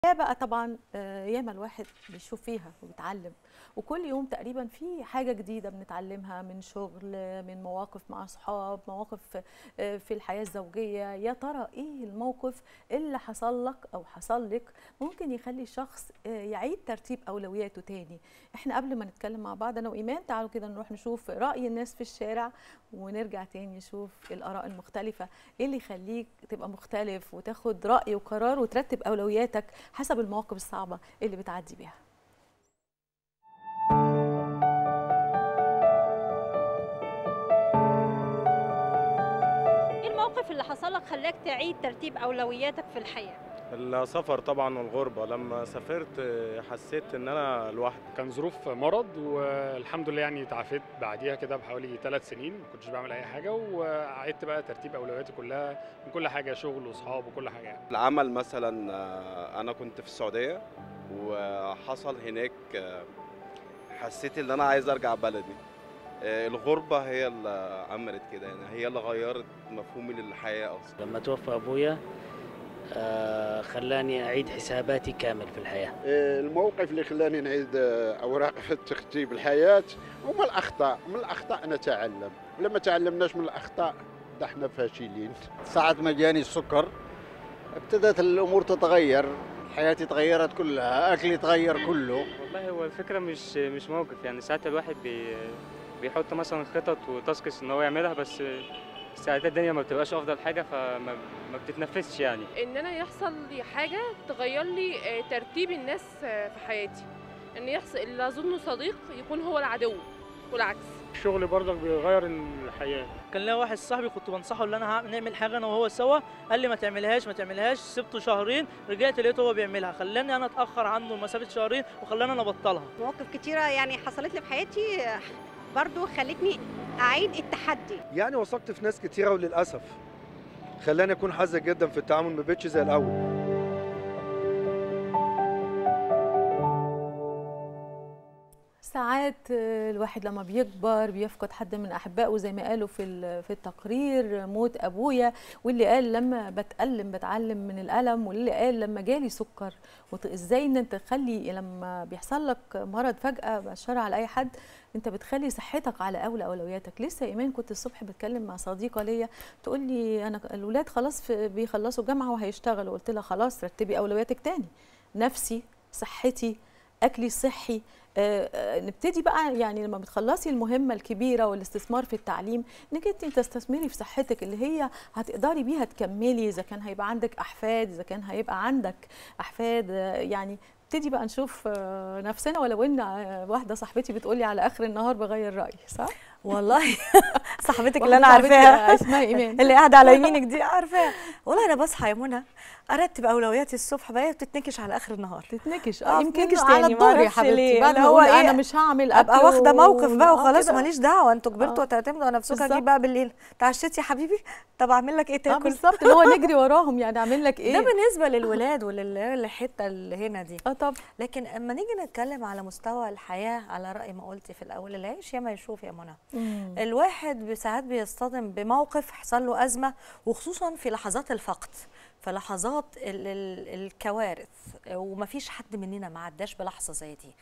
الحياه بقى طبعا آه، ياما الواحد بيشوف فيها وبيتعلم وكل يوم تقريبا في حاجه جديده بنتعلمها من شغل من مواقف مع اصحاب مواقف آه، في الحياه الزوجيه يا ترى ايه الموقف اللي حصل لك او حصل لك ممكن يخلي الشخص آه، يعيد ترتيب اولوياته تاني احنا قبل ما نتكلم مع بعض انا وايمان تعالوا كده نروح نشوف راي الناس في الشارع ونرجع تاني نشوف الاراء المختلفه ايه اللي يخليك تبقى مختلف وتاخد راي وقرار وترتب اولوياتك حسب المواقف الصعبه اللي بتعدي بيها ايه الموقف اللي حصل لك خلاك تعيد ترتيب اولوياتك في الحياه السفر طبعا والغربة لما سافرت حسيت ان انا لوحدي كان ظروف مرض والحمد لله يعني تعافيت بعديها كده بحوالي ثلاث سنين ما كنتش بعمل اي حاجه وعدت بقى ترتيب اولوياتي كلها من كل حاجه شغل واصحاب وكل حاجه يعني. العمل مثلا آه، انا كنت في السعودية وحصل هناك آه، حسيت ان انا عايز ارجع بلدي آه، الغربة هي اللي عملت كده يعني هي اللي غيرت مفهومي للحياة اصلا لما توفى ابويا آه، خلاني اعيد حساباتي كامل في الحياه الموقف اللي خلاني نعيد اوراق في ترتيب الحياه ومن الاخطاء من الاخطاء نتعلم ولما تعلمناش من الاخطاء ده احنا فاشلين ساعة ما جاني السكر ابتدت الأمور تتغير حياتي تغيرت كلها أكلي تغير كله والله هو الفكرة مش مش موقف يعني ساعات الواحد بي بيحط مثلا خطط وتاسكس ان هو يعملها بس ساعات الدنيا ما بتبقاش افضل حاجة فما ما بتتنفذش يعني ان انا يحصل لي حاجه تغير لي آه، ترتيب الناس آه، في حياتي ان يحصل اللي اظنه صديق يكون هو العدو والعكس الشغل برضك بيغير الحياه كان ليا واحد صاحبي كنت بنصحه ان انا هعمل- نعمل حاجه انا وهو سوا قال لي ما تعملهاش ما تعملهاش سبته شهرين رجعت لقيته هو بيعملها خلاني انا اتاخر عنه مسافه شهرين وخلاني انا ابطلها مواقف كتيره يعني حصلت لي في حياتي آه، برضو خلتني اعيد التحدي يعني وثقت في ناس كتيرة وللأسف خلاني أكون حذر جدا في التعامل ما بقتش زي الأول ساعات آه، الواحد لما بيكبر بيفقد حد من احبائه زي ما قالوا في ال- في التقرير موت ابويا واللي قال لما بتألم بتعلم من الالم واللي قال لما جالي سكر وت- ازاي ان انت تخلي لما بيحصل لك مرض فجأة بشر على اي حد انت بتخلي صحتك على اولى اولوياتك لسه يا ايمان كنت الصبح بتكلم مع صديقه ليا تقول لي انا الاولاد خلاص في- بيخلصوا جامعه وهيشتغلوا قلت لها خلاص رتبي اولوياتك تاني نفسي صحتي اكلي الصحي آه، آه، نبتدي بقى يعني لما بتخلصي المهمه الكبيره والاستثمار في التعليم انك انت تستثمري في صحتك اللي هي هتقدري بيها تكملي اذا كان هيبقى عندك احفاد اذا كان هيبقى عندك احفاد آه، يعني نبتدي بقى نشوف آه، نفسنا ولو ان آه، واحده صاحبتي بتقولي على اخر النهار بغير رايي صح والله صاحبتك واحدة اللي انا صاحبتي عارفاها اسمها ايمان اللي قاعده على يمينك دي عارفاها والله انا بصحى يا منى ارتب اولوياتي الصبح بقى بتتنكش على اخر النهار تتنكش آه، اه يمكن بتتنكش على تاني، الدور يا معرفش حبيبتي ليه، بعد اللي ما هو اقول إيه، انا مش هعمل ابقى أكل واخده و- موقف بقى آه وخلاص كده. ماليش دعوه انتوا كبرتوا آه. وتعتمدوا على نفسكم بالظبط. اجيب بقى بالليل تعشيت يا حبيبي طب اعمل لك ايه اه تاكل بالظبط اللي هو نجري وراهم يعني اعمل لك ايه ده بالنسبه للولاد وللحته اللي هنا دي اه طب لكن اما نيجي نتكلم على مستوى الحياه على راي ما قلتي في الاول العيش يا ما يشوف يا منى مم. الواحد ساعات بيصطدم بموقف حصل له أزمة وخصوصا في لحظات الفقد في لحظات ال ال الكوارث ومفيش حد مننا ما عداش بلحظة زي دي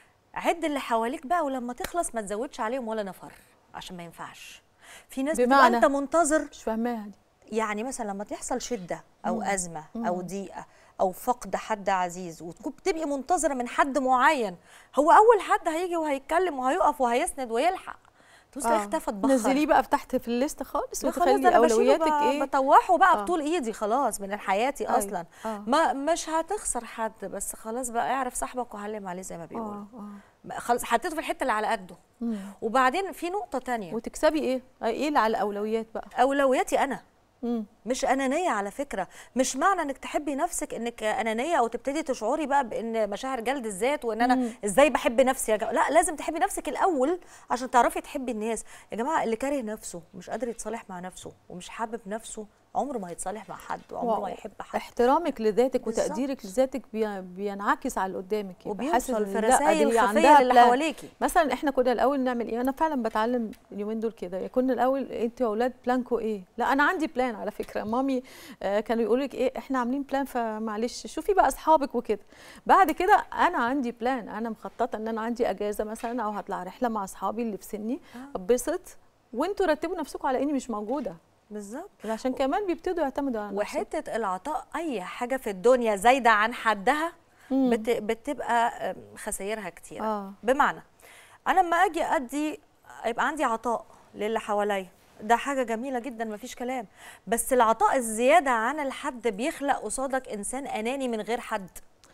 عد اللي حواليك بقى ولما تخلص ما تزودش عليهم ولا نفر عشان ما ينفعش في ناس بتبقى بمعنى؟ انت منتظر مش فاهماها دي يعني مثلا لما تحصل شدة أو مم. أزمة أو مم. ضيقة أو فقد حد عزيز وتكون بتبقي منتظرة من حد معين هو أول حد هيجي وهيتكلم وهيقف وهيسند ويلحق تبص آه. اختفى اتبخر نزليه بقى في تحت في الليست خالص لا خلاص وتخلي ده انا بشيله اولوياتك ب- ايه بطوحه بقى آه. بطول ايدي خلاص من حياتي أيوة. اصلا اه ما مش هتخسر حد بس خلاص بقى اعرف صاحبك وعلم عليه زي ما بيقولوا اه اه بقى خلاص حطيته في الحته اللي على قده مم. وبعدين في نقطه تانية وتكسبي ايه ايه اللي على الاولويات بقى اولوياتي انا مم. مش انانيه على فكره مش معنى انك تحبي نفسك انك انانيه او تبتدي تشعري بقى بان مشاعر جلد الذات وان انا مم. ازاي بحب نفسي يا جماعه لا لازم تحبي نفسك الاول عشان تعرفي تحبي الناس يا جماعه اللي كاره نفسه مش قادر يتصالح مع نفسه ومش حابب نفسه عمره ما هيتصالح مع حد وعمره ما يحب حد احترامك لذاتك بالظبط. وتقديرك لذاتك بي- بينعكس على اللي قدامك يبقى وبيوصل حاسس إن في لا، دي رسائل خفية عندها للي بلان. حواليكي. مثلا احنا كنا الاول نعمل ايه انا فعلا بتعلم اليومين دول كده كنا الاول انتوا يا اولاد بلانكو ايه لا انا عندي بلان على فكره مامي آه، كانوا يقولوا لك ايه احنا عاملين بلان فمعلش شوفي بقى اصحابك وكده بعد كده انا عندي بلان انا مخططه ان انا عندي اجازه مثلا او هطلع رحله مع اصحابي اللي في سني اتبسط وانتوا رتبوا نفسكم على اني مش موجوده بالظبط عشان كمان بيبتدوا يعتمدوا على نفسهم وحته العطاء اي حاجه في الدنيا زايده عن حدها بت بتبقى آم، خسائرها كتير آه. بمعنى انا لما اجي ادي يبقى عندي عطاء للي حواليا ده حاجة جميلة جدا مفيش كلام بس العطاء الزيادة عن الحد بيخلق قصادك إنسان أناني من غير حد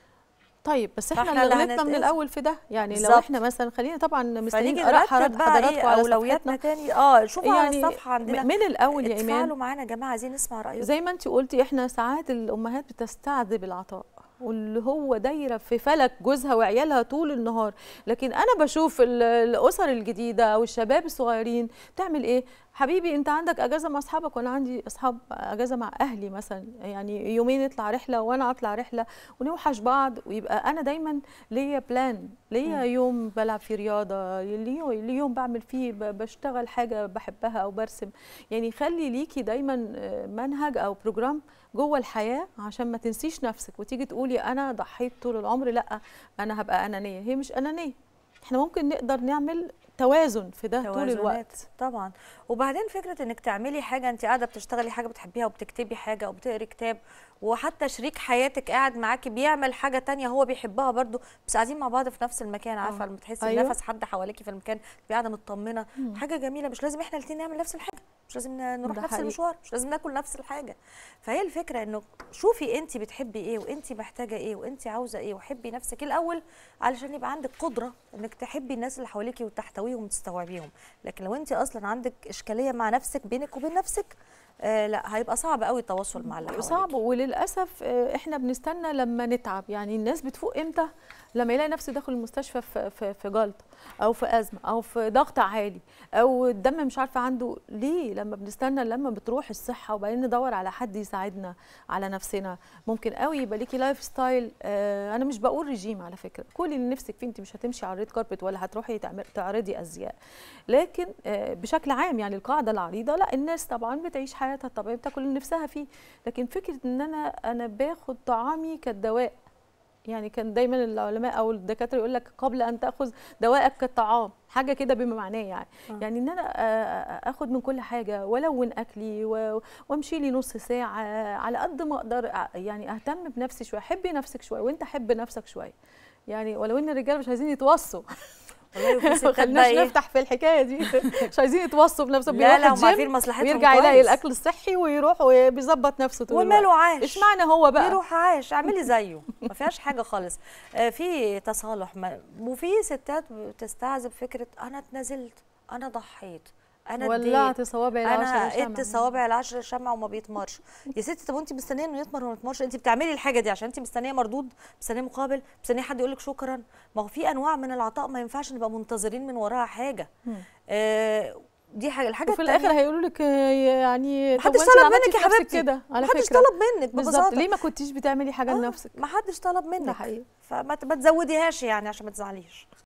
طيب بس احنا فإحنا اللي اللي غلطنا من هنتأذي. الاول في ده يعني لو بالظبط. احنا مثلا خلينا طبعا مستنيين فنيجي اراء نرتب حضرتك بقى حضراتكم ايه على اولوياتنا صفحتنا تاني اه شوفوا على يعني الصفحه عندنا م- من الاول يا اتفاعلوا ايمان معانا يا جماعه عايزين نسمع رايكم زي ما انت قلتي احنا ساعات الامهات بتستعذب العطاء واللي هو دايره في فلك جوزها وعيالها طول النهار لكن انا بشوف ال- الاسر الجديده او الشباب الصغيرين بتعمل ايه حبيبي انت عندك اجازه مع اصحابك وانا عندي اصحاب اجازه مع اهلي مثلا يعني يومين نطلع رحله وانا اطلع رحله ونوحش بعض ويبقى انا دايما ليا بلان ليا مم. يوم بلعب فيه رياضه ليا ليا يوم بعمل فيه ب- بشتغل حاجه بحبها او برسم يعني خلي ليكي دايما آه، منهج او بروجرام جوه الحياه عشان ما تنسيش نفسك وتيجي تقولي انا ضحيت طول العمر لا انا هبقى انانيه هي مش انانيه احنا ممكن نقدر نعمل توازن في ده طول توازنات الوقت طبعا وبعدين فكره انك تعملي حاجه انت قاعده بتشتغلي حاجه بتحبيها وبتكتبي حاجه او بتقري كتاب وحتى شريك حياتك قاعد معاكي بيعمل حاجه تانية هو بيحبها برضو بس قاعدين مع بعض في نفس المكان عارفه لما تحسي أيوة. بنفس حد حواليكي في المكان تبقي قاعده مطمنه مم. حاجه جميله مش لازم احنا الاثنين نعمل نفس الحاجه مش لازم ن- نروح ده نفس حقيقي. المشوار مش لازم ناكل نفس الحاجه فهي الفكره انه شوفي انت بتحبي ايه وانت محتاجه ايه وانت عاوزه ايه وحبي نفسك الاول علشان يبقى عندك قدره انك تحبي الناس اللي حواليكي وتحتويهم وتستوعبيهم لكن لو انت اصلا عندك اشكاليه مع نفسك بينك وبين نفسك آه لا هيبقى صعب قوي التواصل مع اللي حواليك صعب وللاسف آه، احنا بنستنى لما نتعب يعني الناس بتفوق امتى لما يلاقي نفسه داخل المستشفى في في في جلطه او في ازمه او في ضغط عالي او الدم مش عارفه عنده ليه لما بنستنى لما بتروح الصحه وبعدين ندور على حد يساعدنا على نفسنا ممكن قوي يبقى ليكي لايف ستايل آه انا مش بقول رجيم على فكره كل اللي نفسك فيه انت مش هتمشي على الريد كاربت ولا هتروحي تعمل- تعرضي ازياء لكن آه بشكل عام يعني القاعده العريضه لا الناس طبعا بتعيش حياتها الطبيعيه بتاكل اللي نفسها فيه لكن فكره ان انا انا باخد طعامي كالدواء يعني كان دايما العلماء او الدكاتره يقول لك قبل ان تاخذ دواءك كالطعام حاجه كده بما معناه يعني آه. يعني ان انا آه، اخد من كل حاجه والون اكلي و- وامشي لي نص ساعه على قد ما اقدر آه، يعني اهتم بنفسي شويه حبي نفسك شويه وانت حب نفسك شويه يعني ولو ان الرجاله مش عايزين يتوصوا والله وفي ما ستات خليناش بقى إيه؟ نفتح في الحكايه دي مش عايزين يتوصوا بنفسهم لا، بيروح لا، هم الجيم عارفين مصلحتهم ويرجع يلاقي كويس. الاكل الصحي ويروح وبيظبط نفسه طول وماله الوقت. عاش اشمعنى هو بقى يروح عاش اعملي زيه ما فيهاش حاجه خالص آه، في تصالح ما- وفي ستات بتستعذب فكره انا اتنازلت انا ضحيت انا ولعت اديت، صوابعي العشرة انا شمع. اديت صوابع العشر شمع وما بيتمرش يا ستي طب وانت مستنيه انه يتمر وما يتمرش انت بتعملي الحاجه دي عشان انت مستنيه مردود مستنيه مقابل مستنيه حد يقول لك شكرا ما هو في انواع من العطاء ما ينفعش نبقى منتظرين من وراها حاجه مم. آه دي حاجه الحاجه وفي التانية- الاخر هيقولوا لك آه، يعني طب محدش وانت طلب عملتي منك يا في نفسك حبيبتي. كده على محدش فكره طلب منك بالظبط ببساطة. ليه ما كنتيش بتعملي حاجه لنفسك ما حدش طلب منك حقيقي. فما ت- ما تزوديهاش يعني عشان ما تزعليش